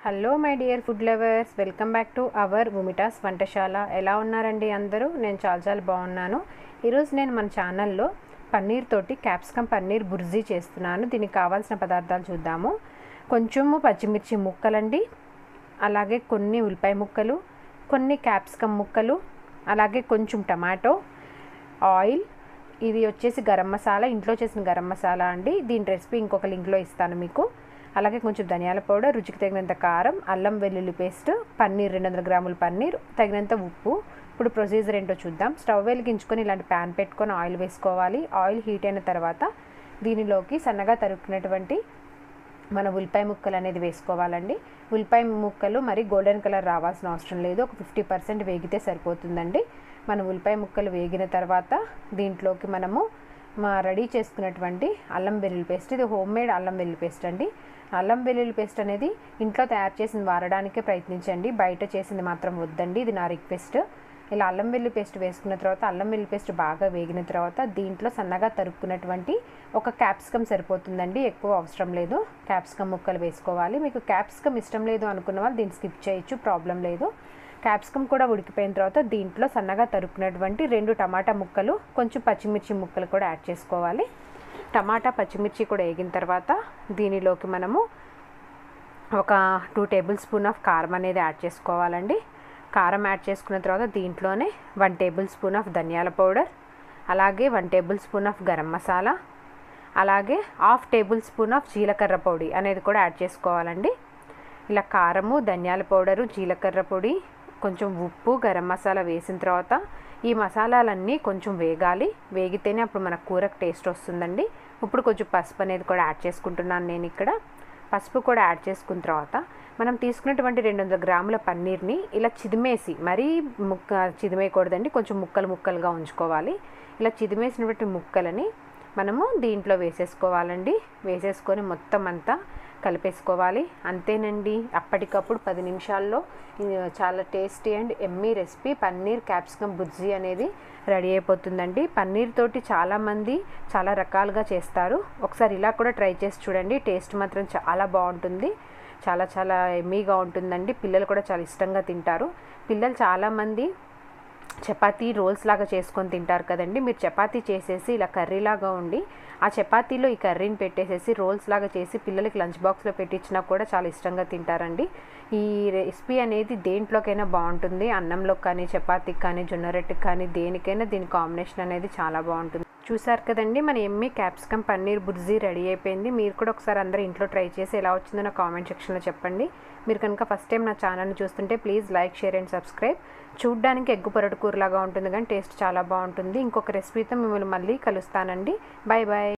hello my dear food lovers welcome back to our Umita's వంటశాల ఎలా ఉన్నారండి అందరూ నేను చాలా చాలా బాగున్నాను ఈరోజు నేను మన ఛానల్లో పన్నీర్ తోటి క్యాప్సికమ్ పన్నీర్ బుర్జీ చేస్తున్నాను దీనికి కావాల్సిన పదార్థాలు చూద్దాము కొంచెము పచ్చిమిర్చి ముక్కలండి అలాగే కొన్ని ఉల్లిపాయ ముక్కలు కొన్ని క్యాప్సికమ్ ముక్కలు అలాగే కొంచెం టమాటో ఆయిల్ ఇది వచ్చేసి గరం మసాలా ఇంట్లో చేసిన గరం మసాలా అండి దీని రెసిపీ ఇంకొక లింక్లో ఇస్తాను మీకు అలాగే కొంచెం ధనియాల పౌడర్ రుచికి తగినంత కారం అల్లం వెల్లుల్లి పేస్ట్ పన్నీర్ రెండు వందల గ్రాముల పన్నీర్ తగినంత ఉప్పు ఇప్పుడు ప్రొసీజర్ ఏంటో చూద్దాం స్టవ్ వెలిగించుకొని ఇలాంటి ప్యాన్ పెట్టుకొని ఆయిల్ వేసుకోవాలి ఆయిల్ హీట్ అయిన తర్వాత దీనిలోకి సన్నగా తరుక్కున్నటువంటి మన ఉల్లిపాయ ముక్కలు అనేది వేసుకోవాలండి ఉల్లిపాయ ముక్కలు మరి గోల్డెన్ కలర్ రావాల్సిన అవసరం లేదు ఒక ఫిఫ్టీ పర్సెంట్ వేగితే సరిపోతుందండి మన ఉల్లిపాయ ముక్కలు వేగిన తర్వాత దీంట్లోకి మనము మా రెడీ చేసుకున్నటువంటి అల్లం వెల్లుల్లి పేస్ట్ ఇది హోమ్ మేడ్ అల్లం వెల్లుల్లి పేస్ట్ అండి అల్లం వెల్లుల్లి పేస్ట్ అనేది ఇంట్లో తయారు చేసింది వాడడానికే ప్రయత్నించండి బయట చేసింది మాత్రం వద్దండి ఇది నా రిక్వెస్ట్ ఇలా అల్లం వెల్లుల్లి పేస్ట్ వేసుకున్న తర్వాత అల్లం వెల్లుల్లి పేస్ట్ బాగా వేగిన తర్వాత దీంట్లో సన్నగా తరుక్కున్నటువంటి ఒక క్యాప్సికమ్ సరిపోతుందండి ఎక్కువ అవసరం లేదు క్యాప్సికమ్ ముక్కలు వేసుకోవాలి మీకు క్యాప్సికమ్ ఇష్టం లేదు అనుకున్న వాళ్ళు దీన్ని స్కిప్ చేయొచ్చు ప్రాబ్లం లేదు క్యాప్సికమ్ కూడా ఉడికిపోయిన తర్వాత దీంట్లో సన్నగా తరుక్కున్నటువంటి రెండు టమాటా ముక్కలు కొంచెం పచ్చిమిర్చి ముక్కలు కూడా యాడ్ చేసుకోవాలి టమాటా పచ్చిమిర్చి కూడా వేగిన తర్వాత దీనిలోకి మనము ఒక టూ టేబుల్ స్పూన్ ఆఫ్ కారం అనేది యాడ్ చేసుకోవాలండి కారం యాడ్ చేసుకున్న తర్వాత దీంట్లోనే వన్ టేబుల్ స్పూన్ ఆఫ్ ధనియాల పౌడర్ అలాగే one tablespoon of garam masala అలాగే హాఫ్ టేబుల్ స్పూన్ ఆఫ్ జీలకర్ర పొడి అనేది కూడా యాడ్ చేసుకోవాలండి ఇలా కారము ధనియాల పౌడరు జీలకర్ర పొడి కొంచెం ఉప్పు గరం మసాలా వేసిన తర్వాత ఈ మసాలాలన్నీ కొంచెం వేగాలి వేగితేనే అప్పుడు మన కూరకు టేస్ట్ వస్తుందండి ఇప్పుడు కొంచెం పసుపు అనేది కూడా యాడ్ చేసుకుంటున్నాను నేను ఇక్కడ పసుపు కూడా యాడ్ చేసుకున్న తర్వాత మనం తీసుకున్నటువంటి రెండు వందల గ్రాముల పన్నీర్ని ఇలా చిదిమేసి మరీ ముక్క చిదిమేయకూడదండి కొంచెం ముక్కలు ముక్కలుగా ఉంచుకోవాలి ఇలా చిదిమేసినటువంటి ముక్కలని మనము దీంట్లో వేసేసుకోవాలండి వేసేసుకొని మొత్తం అంతా కలిపేసుకోవాలి అంతేనండి అప్పటికప్పుడు పది నిమిషాల్లో చాలా tasty and yummy recipe paneer capsicum bhurji అనేది రెడీ అయిపోతుందండి పన్నీర్ తోటి చాలామంది చాలా రకాలుగా చేస్తారు ఒకసారి ఇలా కూడా ట్రై చేసి చూడండి టేస్ట్ మాత్రం చాలా బాగుంటుంది చాలా చాలా ఎమ్మీగా ఉంటుందండి పిల్లలు కూడా చాలా ఇష్టంగా తింటారు పిల్లలు చాలామంది చపాతీ రోల్స్ లాగా చేసుకొని తింటారు కదండి మీరు చపాతీ చేసేసి ఇలా కర్రీలాగా ఉండి ఆ చపాతీలో ఈ కర్రీని పెట్టేసేసి రోల్స్ లాగా చేసి పిల్లలకి లంచ్ బాక్స్లో పెట్టించినా కూడా చాలా ఇష్టంగా తింటారండి ఈ రెసిపీ అనేది దేంట్లోకైనా బాగుంటుంది అన్నంలోకి కానీ చపాతీకి కానీ జొన్న రొట్టెకి కానీ దేనికైనా దీని కాంబినేషన్ అనేది చాలా బాగుంటుంది చూసారు కదండి మన yummy capsicum paneer bhurji ready అయిపోయింది మీరు కూడా ఒకసారి అందరూ ఇంట్లో ట్రై చేసి ఎలా వచ్చిందో నా కామెంట్ సెక్షన్లో చెప్పండి మీరు కనుక ఫస్ట్ టైం నా ఛానల్ని చూస్తుంటే please like share and subscribe చూడ్డానికి ఎగ్గు పొరటు కూరలాగా ఉంటుంది కానీ టేస్ట్ చాలా బాగుంటుంది ఇంకొక రెసిపీతో మిమ్మల్ని మళ్ళీ కలుస్తానండి బాయ్ బాయ్